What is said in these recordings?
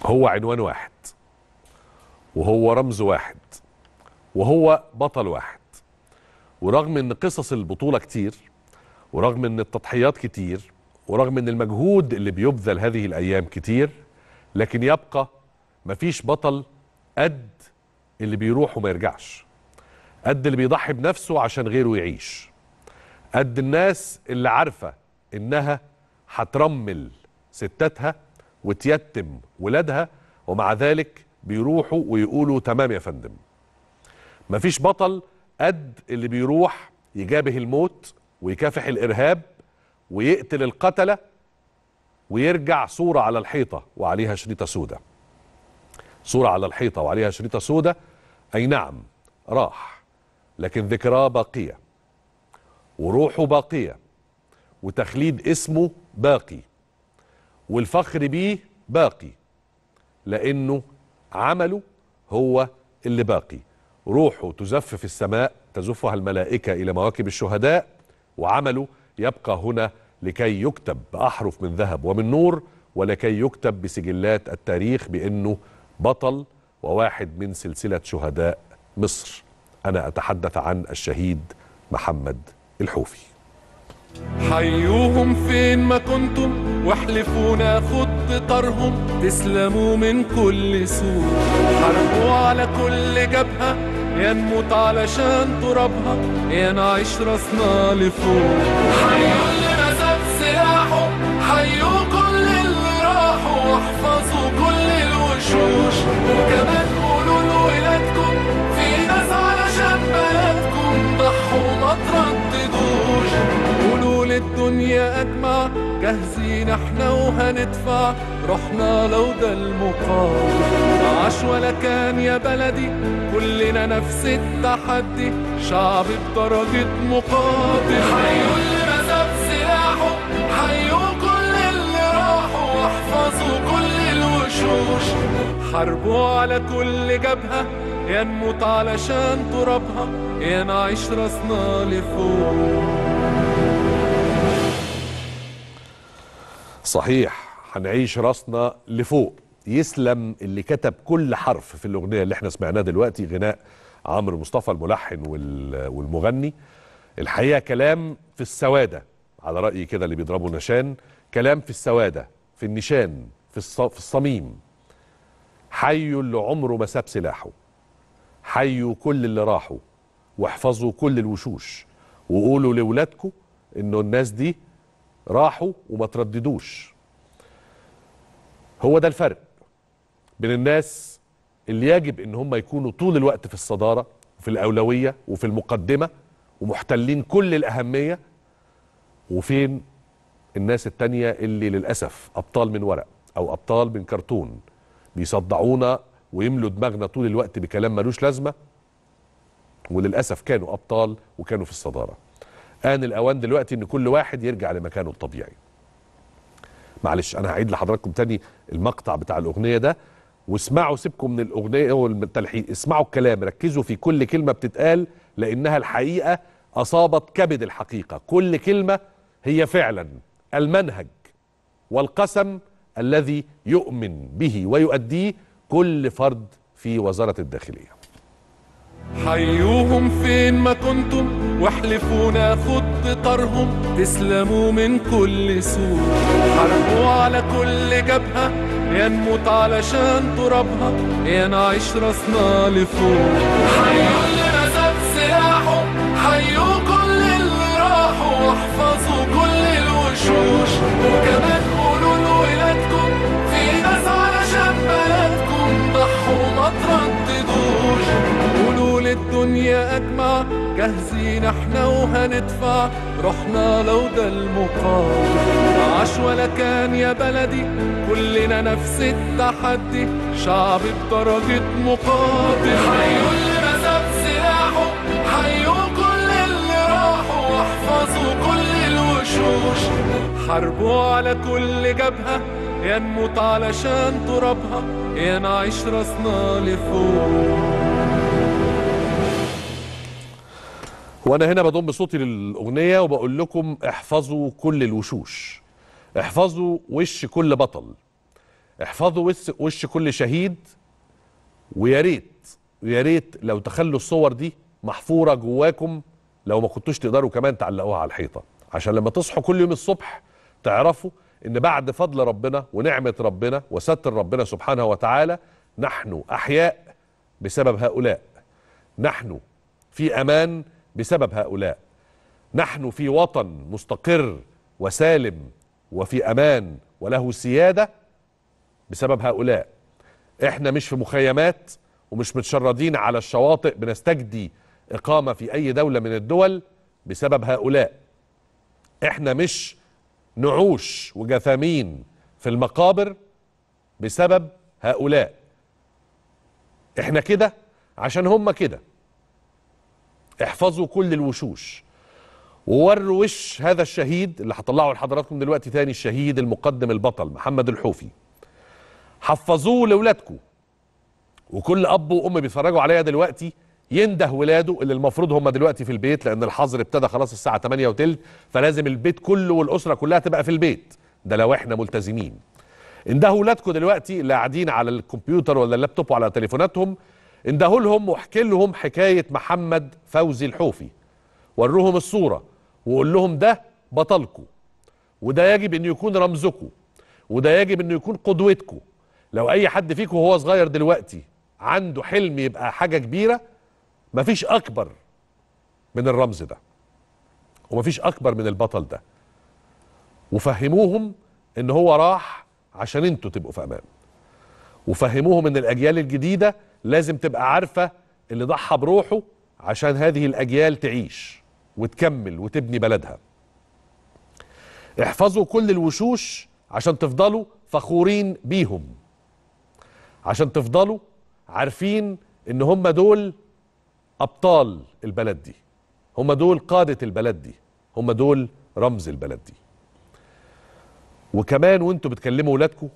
هو عنوان واحد وهو رمز واحد وهو بطل واحد ورغم ان قصص البطوله كتير ورغم ان التضحيات كتير ورغم ان المجهود اللي بيبذل هذه الايام كتير لكن يبقى مفيش بطل قد اللي بيروح وما يرجعش قد اللي بيضحي بنفسه عشان غيره يعيش قد الناس اللي عارفه انها هترمل ستاتها وتيتم ولادها ومع ذلك بيروحوا ويقولوا تمام يا فندم مفيش بطل قد اللي بيروح يجابه الموت ويكافح الارهاب ويقتل القتله ويرجع صوره على الحيطه وعليها شريطه سودة صوره على الحيطه وعليها شريطه سودة اي نعم راح لكن ذكراه باقيه وروحه باقيه وتخليد اسمه باقي والفخر بيه باقي لانه عمله هو اللي باقي روحه تزف في السماء تزفها الملائكه الى مواكب الشهداء وعمله يبقى هنا لكي يكتب باحرف من ذهب ومن نور ولكي يكتب بسجلات التاريخ بانه بطل وواحد من سلسله شهداء مصر انا اتحدث عن الشهيد محمد الحوفي حيوهم فين ما كنتم واحلفوا ناخد بطارهم تسلموا من كل سوء حاربوا على كل جبهة يا نموت علشان ترابها يا نعيش راسنا لفوق حيوا اللي نزف سلاحه حيوا كل اللي راحوا واحفظوا كل الوشوش وكمان قولوا لولادكم في ناس علشان بلدكم ضحوا ما ترددوش قولوا للدنيا اجمع جاهزين احنا وهندفع روحنا لو ده المقام ما عاش ولا كان يا بلدي كلنا نفس التحدي شعب بدرجة مقاتل حيوا اللي نزف سلاحه حيوا كل اللي راحوا واحفظوا كل الوشوش حاربوا على كل جبهة يا نموت علشان ترابها يا نعيش راسنا لفوق صحيح هنعيش راسنا لفوق يسلم اللي كتب كل حرف في الاغنيه اللي احنا سمعناها دلوقتي غناء عمرو مصطفى الملحن وال- والمغني الحقيقه كلام في السواده على رايي كده اللي بيضربوا نشان كلام في السواده في النشان في الص- في الصميم حيوا اللي عمره ما ساب سلاحه حيوا كل اللي راحوا واحفظوا كل الوشوش وقولوا لاولادكم انه الناس دي راحوا وما ترددوش هو ده الفرق بين الناس اللي يجب ان هم يكونوا طول الوقت في الصداره وفي الاولويه وفي المقدمه ومحتلين كل الاهميه وفين الناس التانية اللي للاسف ابطال من ورق او ابطال من كرتون بيصدعونا ويملوا دماغنا طول الوقت بكلام ملوش لازمه وللاسف كانوا ابطال وكانوا في الصداره آن الأوان دلوقتي إن كل واحد يرجع لمكانه الطبيعي. معلش أنا هعيد لحضراتكم تاني المقطع بتاع الأغنية ده واسمعوا سيبكم من الأغنية والتلحين، اسمعوا الكلام ركزوا في كل كلمة بتتقال لأنها الحقيقة أصابت كبد الحقيقة، كل كلمة هي فعلا المنهج والقسم الذي يؤمن به ويؤديه كل فرد في وزارة الداخلية. حيوهم فين ما كنتم واحلفوا ناخد بطارهم تسلموا من كل سوء حاربوا على كل جبهة يا نموت علشان ترابها يا نعيش راسنا لفوق حيوا اللي نزف سلاحه حيوا كل اللي راحوا واحفظوا كل الوشوش وكمان قولوا لولادكم في ناس علشان بلدكم ضحوا ما ترددوش قولوا للدنيا اجمع جاهزين احنا وهندفع روحنا لو ده المقام ما عاش ولا كان يا بلدي كلنا نفس التحدي شعب بدرجة مقاتل حيوا اللي نزف سلاحه حيوا كل اللي راحوا واحفظوا كل الوشوش حاربوا على كل جبهة يا نموت علشان ترابها يا نعيش راسنا لفوق وانا هنا بضم صوتي للاغنيه وبقول لكم احفظوا كل الوشوش احفظوا وش كل بطل احفظوا وش, وش كل شهيد ويا ريت ويا ريت لو تخلوا الصور دي محفوره جواكم لو ما كنتوش تقدروا كمان تعلقوها على الحيطه عشان لما تصحوا كل يوم الصبح تعرفوا ان بعد فضل ربنا ونعمه ربنا وستر ربنا سبحانه وتعالى نحن احياء بسبب هؤلاء نحن في امان بسبب هؤلاء نحن في وطن مستقر وسالم وفي امان وله سياده بسبب هؤلاء احنا مش في مخيمات ومش متشردين على الشواطئ بنستجدي اقامه في اي دوله من الدول بسبب هؤلاء احنا مش نعوش وجثامين في المقابر بسبب هؤلاء احنا كده عشان هم كده احفظوا كل الوشوش ووروا وش هذا الشهيد اللي هطلعه لحضراتكم دلوقتي تاني الشهيد المقدم البطل محمد الحوفي حفظوه لاولادكم وكل اب وام بيتفرجوا عليا دلوقتي ينده ولاده اللي المفروض هم دلوقتي في البيت لان الحظر ابتدى خلاص الساعه 8 وتلت فلازم البيت كله والاسره كلها تبقى في البيت ده لو احنا ملتزمين اندهوا ولادكم دلوقتي اللي قاعدين على الكمبيوتر ولا اللابتوب وعلى تليفوناتهم اندهوا لهم واحكي لهم حكايه محمد فوزي الحوفي وروهم الصوره وقول لهم ده بطلكم وده يجب انه يكون رمزكم وده يجب انه يكون قدوتكم لو اي حد فيكم وهو صغير دلوقتي عنده حلم يبقى حاجه كبيره مفيش اكبر من الرمز ده ومفيش اكبر من البطل ده وفهموهم ان هو راح عشان انتوا تبقوا في امان وفهموهم ان الاجيال الجديده لازم تبقى عارفه اللي ضحى بروحه عشان هذه الاجيال تعيش وتكمل وتبني بلدها احفظوا كل الوشوش عشان تفضلوا فخورين بيهم عشان تفضلوا عارفين ان هم دول ابطال البلد دي هم دول قاده البلد دي هم دول رمز البلد دي وكمان وانتوا بتكلموا ولادكم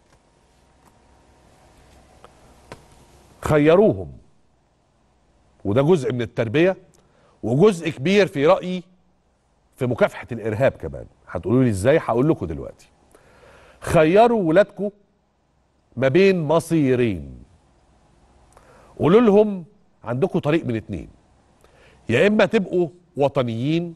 خيروهم وده جزء من التربيه وجزء كبير في رايي في مكافحه الارهاب كمان هتقولوا لي ازاي هقول لكم دلوقتي خيروا ولادكم ما بين مصيرين قولوا لهم عندكم طريق من اتنين يا اما تبقوا وطنيين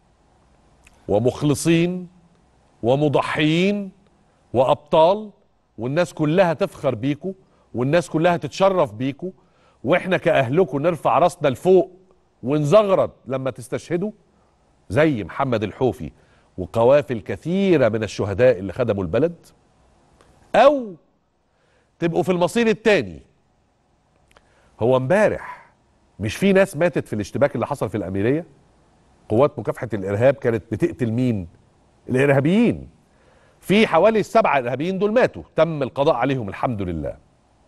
ومخلصين ومضحيين وابطال والناس كلها تفخر بيكوا والناس كلها تتشرف بيكوا واحنا كاهلكم نرفع راسنا لفوق ونزغرد لما تستشهدوا زي محمد الحوفي وقوافل كثيره من الشهداء اللي خدموا البلد او تبقوا في المصير التاني هو امبارح مش في ناس ماتت في الاشتباك اللي حصل في الاميريه قوات مكافحه الارهاب كانت بتقتل مين الارهابيين في حوالي السبعه ارهابيين دول ماتوا تم القضاء عليهم الحمد لله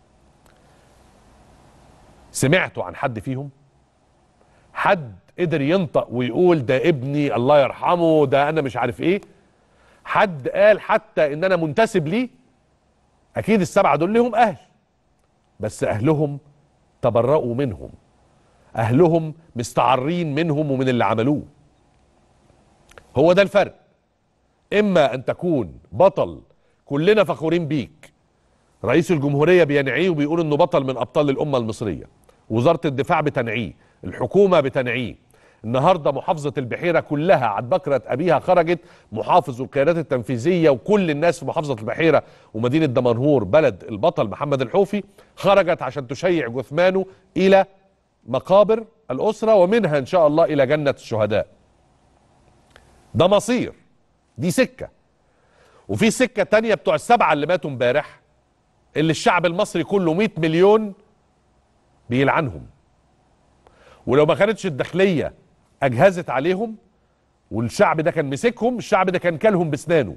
سمعتوا عن حد فيهم حد قدر ينطق ويقول ده ابني الله يرحمه ده انا مش عارف ايه حد قال حتى ان انا منتسب ليه اكيد السبعه دول لهم اهل بس اهلهم تبرؤوا منهم اهلهم مستعرين منهم ومن اللي عملوه هو ده الفرق اما ان تكون بطل كلنا فخورين بيك رئيس الجمهوريه بينعيه وبيقول انه بطل من ابطال الامه المصريه وزاره الدفاع بتنعيه الحكومه بتنعيه النهارده محافظه البحيره كلها عد بكره ابيها خرجت محافظ والقيادات التنفيذيه وكل الناس في محافظه البحيره ومدينه دمنهور بلد البطل محمد الحوفي خرجت عشان تشيع جثمانه الى مقابر الاسره ومنها ان شاء الله الى جنه الشهداء ده مصير دي سكه وفي سكه تانية بتوع السبعه اللي ماتوا امبارح اللي الشعب المصري كله 100 مليون بيلعنهم ولو ما كانتش الداخليه اجهزت عليهم والشعب ده كان مسكهم الشعب ده كان كلهم بسنانه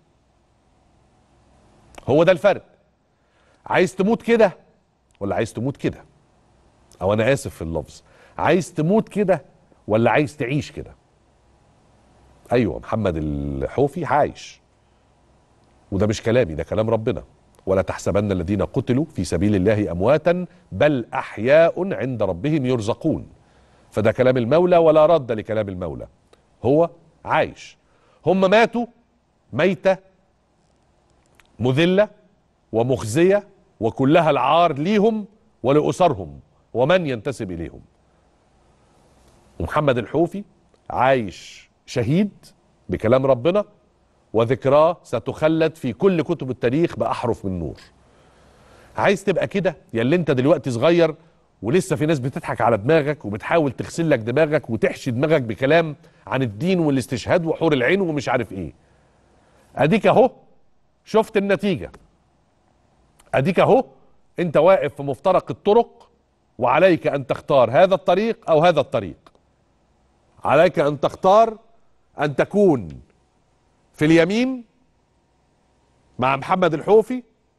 هو ده الفرق عايز تموت كده ولا عايز تموت كده او انا اسف في اللفظ عايز تموت كده ولا عايز تعيش كده ايوه محمد الحوفي عايش وده مش كلامي ده كلام ربنا ولا تحسبن الذين قتلوا في سبيل الله امواتا بل احياء عند ربهم يرزقون فده كلام المولى ولا رد لكلام المولى هو عايش هم ماتوا ميته مذله ومخزيه وكلها العار ليهم ولاسرهم ومن ينتسب اليهم ومحمد الحوفي عايش شهيد بكلام ربنا وذكراه ستخلد في كل كتب التاريخ باحرف من نور عايز تبقى كده يا اللي انت دلوقتي صغير ولسه في ناس بتضحك على دماغك وبتحاول تغسل لك دماغك وتحشي دماغك بكلام عن الدين والاستشهاد وحور العين ومش عارف ايه اديك اهو شفت النتيجه اديك اهو انت واقف في مفترق الطرق وعليك ان تختار هذا الطريق او هذا الطريق عليك ان تختار ان تكون في اليمين مع محمد الحوفي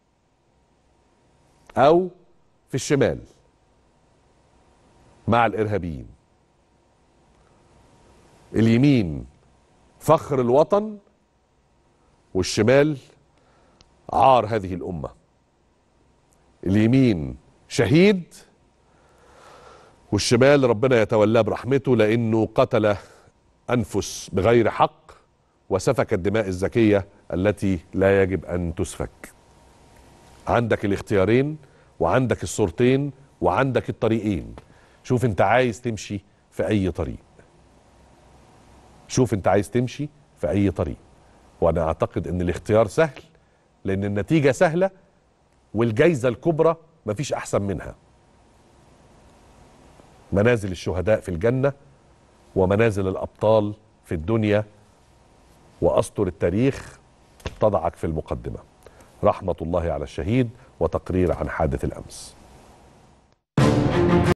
او في الشمال مع الارهابيين اليمين فخر الوطن والشمال عار هذه الامه اليمين شهيد والشمال ربنا يتولاه برحمته لانه قتل انفس بغير حق وسفك الدماء الزكيه التي لا يجب ان تسفك عندك الاختيارين وعندك الصورتين وعندك الطريقين شوف انت عايز تمشي في اي طريق شوف انت عايز تمشي في اي طريق وانا اعتقد ان الاختيار سهل لان النتيجه سهله والجايزه الكبرى مفيش احسن منها منازل الشهداء في الجنه ومنازل الابطال في الدنيا واسطر التاريخ تضعك في المقدمه رحمه الله على الشهيد وتقرير عن حادث الامس